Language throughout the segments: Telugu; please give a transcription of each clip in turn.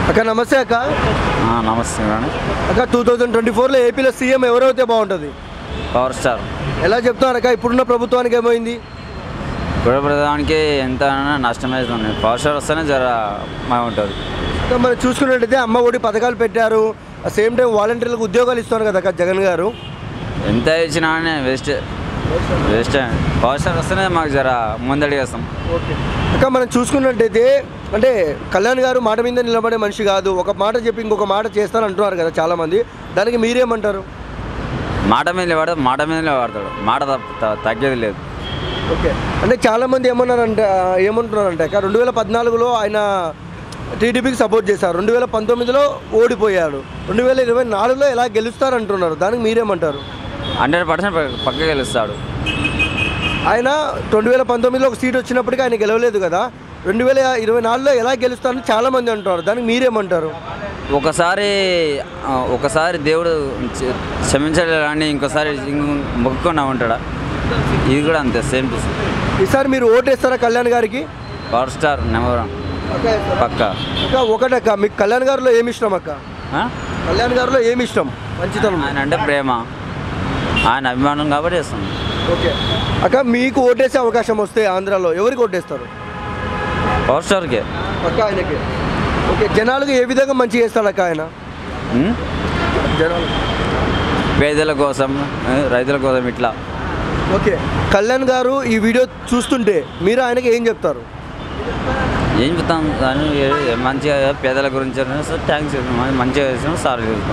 అక్క నమస్తే అక్క ఆ, నమస్తే మేడం అక్క టూ థౌజండ్ ట్వంటీ ఫోర్లో ఏపీలో సీఎం ఎవరైతే బాగుంటుంది పవర్ స్టార్ ఎలా చెప్తున్నారు అక్క ఇప్పుడున్న ప్రభుత్వానికి ఏమైంది గొడవ ప్రధానికి ఎంత నష్టం అవుతుంది పవర్ స్టార్ వస్తేనే జర బాగుంటుంది ఇంకా మనం చూసుకున్నట్టయితే అమ్మ ఒడి పథకాలు పెట్టారు సేమ్ టైం వాలంటీర్లకు ఉద్యోగాలు ఇస్తున్నారు కదా అక్క జగన్ గారు ఎంత ఇచ్చినా కానీ వేస్ట్ వేస్ట్ పవర్ స్టార్ వస్తేనే మాకు జర ముందడిగేస్తాం ఓకే అక్క మనం చూసుకున్నట్టయితే అంటే కళ్యాణ్ గారు మాట మీద నిలబడే మనిషి కాదు ఒక మాట చెప్పి ఇంకొక మాట చేస్తాను అంటున్నారు కదా చాలామంది దానికి మీరేమంటారు మాట మీద వాడతాడు మాట మీదనే వాడతాడు మాట తప్ప- త- తగ్గేది లేదు ఓకే అంటే చాలామంది ఏమన్నారంటే ఏమంటున్నారంటే అక్క రెండు వేల పద్నాలుగులో ఆయన టీడీపీకి సపోర్ట్ చేశారు రెండు వేల పంతొమ్మిదిలో ఓడిపోయాడు రెండు వేల ఇరవై నాలుగులో ఎలా గెలుస్తారంటున్నారు దానికి మీరేమంటారు హండ్రెడ్ పర్సెంట్ పక్క గెలుస్తాడు ఆయన రెండు వేల పంతొమ్మిదిలో ఒక సీట్ వచ్చినప్పటికీ ఆయన గెలవలేదు కదా రెండు వేల ఇరవై నాలుగులో ఎలా గెలుస్తారని చాలామంది అంటున్నారు దానికి మీరేమంటారు ఒకసారి ఆ, ఒకసారి దేవుడు క్ష- క్షమించలేని ఇంకోసారి ఇంకో- మొక్కుకుండా ఉంటాడా ఇది కూడా అంతే సేమ్ టు సేమ్ ఈసారి మీరు ఓటేస్తారా కళ్యాణ్ గారికి పవర్ స్టార్ నెంబర్ వన్ పక్క అక్క ఒకటక్క మీకు కళ్యాణ్ గారిలో ఏమి ఇష్టం అక్క ఆ? కళ్యాణ్ గారిలో ఏమి ఇష్టం మంచితనం ఆయన అంటే ప్రేమ ఆయన అభిమానం కాబట్టి చేస్తాం ఓకే అక్క మీకు ఓటేసే అవకాశం వస్తే ఆంధ్రాలో ఎవరికి ఓటేస్తారు పవర్ స్టార్కే పక్క ఆయనకి ఓకే జనాలకు ఏ విధంగా మంచి చేస్తాడు అక్క ఆయన ఉం? జనాలు పేదల కోసం ఆ, రైతుల కోసం ఇట్లా ఓకే కళ్యాణ్ గారు ఈ వీడియో చూస్తుంటే మీరు ఆయనకి ఏం చెప్తారు ఏం చెప్తాం కానీ ఏ- మంచిగా పేదల గురించి థ్యాంక్స్ మంచిగా చేస్తాం సార్ చెప్తాం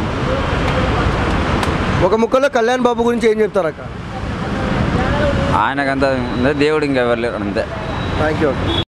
ఒక ముక్కలో కళ్యాణ్ బాబు గురించి ఏం చెప్తారు అక్క ఆయనకంతా దేవుడు ఇంకా ఎవరు లేరు అంతే థ్యాంక్ యూ